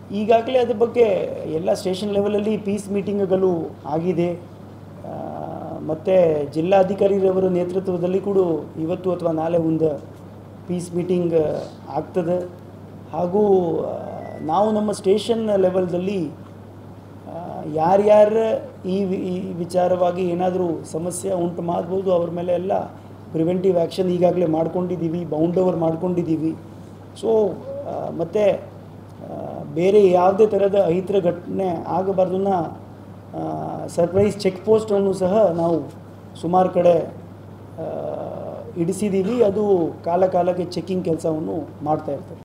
ಈಗಾಗಲೇ ಅದ್ರ ಬಗ್ಗೆ ಎಲ್ಲ ಸ್ಟೇಷನ್ ಲೆವೆಲಲ್ಲಿ ಪೀಸ್ ಮೀಟಿಂಗ್ಗಳು ಆಗಿದೆ ಮತ್ತು ಜಿಲ್ಲಾಧಿಕಾರಿರವರ ನೇತೃತ್ವದಲ್ಲಿ ಕೂಡ ಇವತ್ತು ಅಥವಾ ನಾಳೆ ಒಂದು ಪೀಸ್ ಮೀಟಿಂಗ್ ಆಗ್ತದೆ ಹಾಗೂ ಆ, ನಾವು ನಮ್ಮ ಸ್ಟೇಷನ್ ಲೆವೆಲ್ದಲ್ಲಿ ಯಾರ್ಯಾರ ಈ ವಿ- ಈ ವಿಚಾರವಾಗಿ ಏನಾದರೂ ಸಮಸ್ಯೆ ಉಂಟು ಮಾಡ್ಬೋದು ಅವ್ರ ಮೇಲೆ ಎಲ್ಲ ಪ್ರಿವೆಂಟಿವ್ ಆ್ಯಕ್ಷನ್ ಈಗಾಗಲೇ ಮಾಡ್ಕೊಂಡಿದ್ದೀವಿ ಬೌಂಡ್ ಓವರ್ ಮಾಡ್ಕೊಂಡಿದ್ದೀವಿ ಸೊ ಮತ್ತು ಬೇರೆ ಯಾವುದೇ ಥರದ ಅಹಿತರ ಘಟನೆ ಆಗಬಾರ್ದನ್ನ ಸರ್ಪ್ರೈಸ್ ಚೆಕ್ ಪೋಸ್ಟನ್ನು ಸಹ ನಾವು ಸುಮಾರು ಕಡೆ ಆ, ಇಡಿಸಿದ್ದೀವಿ ಅದು ಕಾಲ ಕಾಲಕ್ಕೆ ಚೆಕ್ಕಿಂಗ್ ಕೆಲಸವನ್ನು ಮಾಡ್ತಾ ಇರ್ತಾರೆ